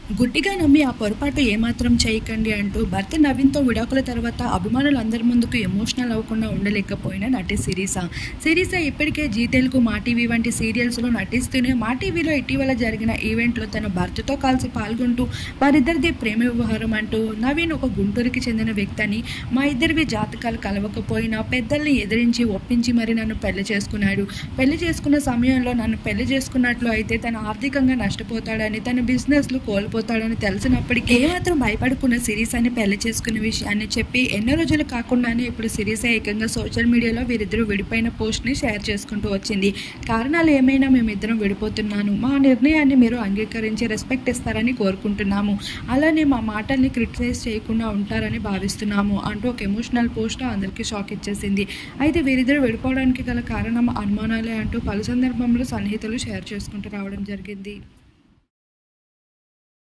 గుడ్డిగా నమ్మి ఆ పొరపాటు ఏమాత్రం చేయకండి అంటూ భర్త నవీన్తో విడాకుల తర్వాత అభిమానులు అందరి ముందుకు ఎమోషనల్ అవ్వకుండా ఉండలేకపోయిన నటి సిరీస సిరీస ఇప్పటికే జీ తెలుగు మా టీవీ వంటి సీరియల్స్లో నటిస్తూనే మా టీవీలో ఇటీవల జరిగిన ఈవెంట్లో తన భర్తతో కలిసి పాల్గొంటూ వారిద్దరిది ప్రేమ వ్యవహారం అంటూ నవీన్ ఒక గుంటూరుకి చెందిన వ్యక్తి అని మా ఇద్దరివి జాతకాలు కలవకపోయినా పెద్దల్ని ఎదిరించి ఒప్పించి మరి నన్ను పెళ్లి చేసుకున్నాడు పెళ్లి చేసుకున్న సమయంలో నన్ను పెళ్లి చేసుకున్నట్లు అయితే తను ఆర్థికంగా నష్టపోతాడని తన బిజినెస్లు కోల్పోతాడని తెలిసినప్పటికీ ఏమాత్రం భయపడుకున్న సిరీస్ అని పెళ్లి చేసుకున్న విషయాన్ని చెప్పి ఎన్నో రోజులు కాకుండానే ఇప్పుడు సిరీస్ ఏకంగా సోషల్ మీడియాలో వీరిద్దరూ విడిపోయిన పోస్ట్ని షేర్ చేసుకుంటూ వచ్చింది కారణాలు ఏమైనా మేమిద్దరం విడిపోతున్నాను మా నిర్ణయాన్ని మీరు అంగీకరించి రెస్పెక్ట్ ఇస్తారని కోరుకుంటున్నాము అలానే మా మాటల్ని క్రిటిసైజ్ చేయకుండా ఉంటారని భావిస్తున్నాము అంటూ ఒక ఎమోషనల్ పోస్ట్ అందరికీ షాక్ ఇచ్చేసింది అయితే వీరిద్దరు విడిపోవడానికి గల కారణం అనుమానాలే అంటూ పలు సందర్భంలో సన్నిహితులు షేర్ చేసుకుంటూ రావడం జరిగింది